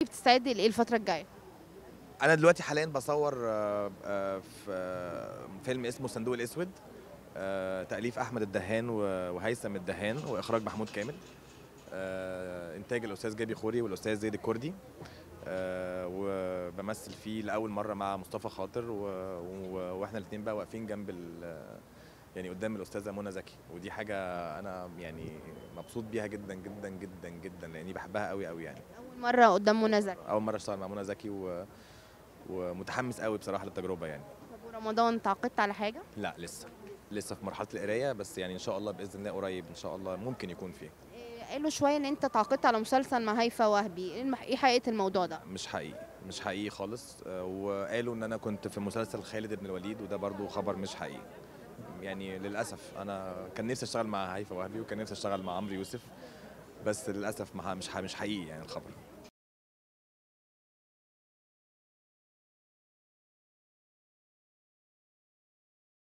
بتستعدي لايه الفتره الجايه انا دلوقتي حاليا بصور آه، آه، في آه، فيلم اسمه الصندوق الاسود آه، تاليف احمد الدهان و- وهيثم الدهان واخراج محمود كامل آه، انتاج الاستاذ جابي خوري والاستاذ زيد الكردي آه، وبمثل فيه لاول مره مع مصطفى خاطر و... و... واحنا الاثنين بقى واقفين جنب ال... يعني قدام الاستاذه منى زكي ودي حاجه انا يعني مبسوط بيها جدا جدا جدا جدا لاني بحبها قوي قوي يعني اول مره قدام منى زكي اول مره اشتغل مع منى زكي و... ومتحمس قوي بصراحه للتجربه يعني طب ورمضان تعاقدت على حاجه لا لسه لسه في مرحله القرايه بس يعني ان شاء الله باذن الله قريب ان شاء الله ممكن يكون فيه إيه، قالوا شويه ان انت تعاقدت على مسلسل مع هيفا وهبي ايه المح- إيه حقيقه الموضوع ده مش حقيقي مش حقيقي خالص آه، وقالوا ان انا كنت في مسلسل خالد بن الوليد وده برضو خبر مش حقيقي يعني للاسف انا كان نفسي اشتغل مع هيفا وهبي وكان نفسي اشتغل مع عمرو يوسف بس للاسف مع- مش ح- مش حقيقي يعني الخبر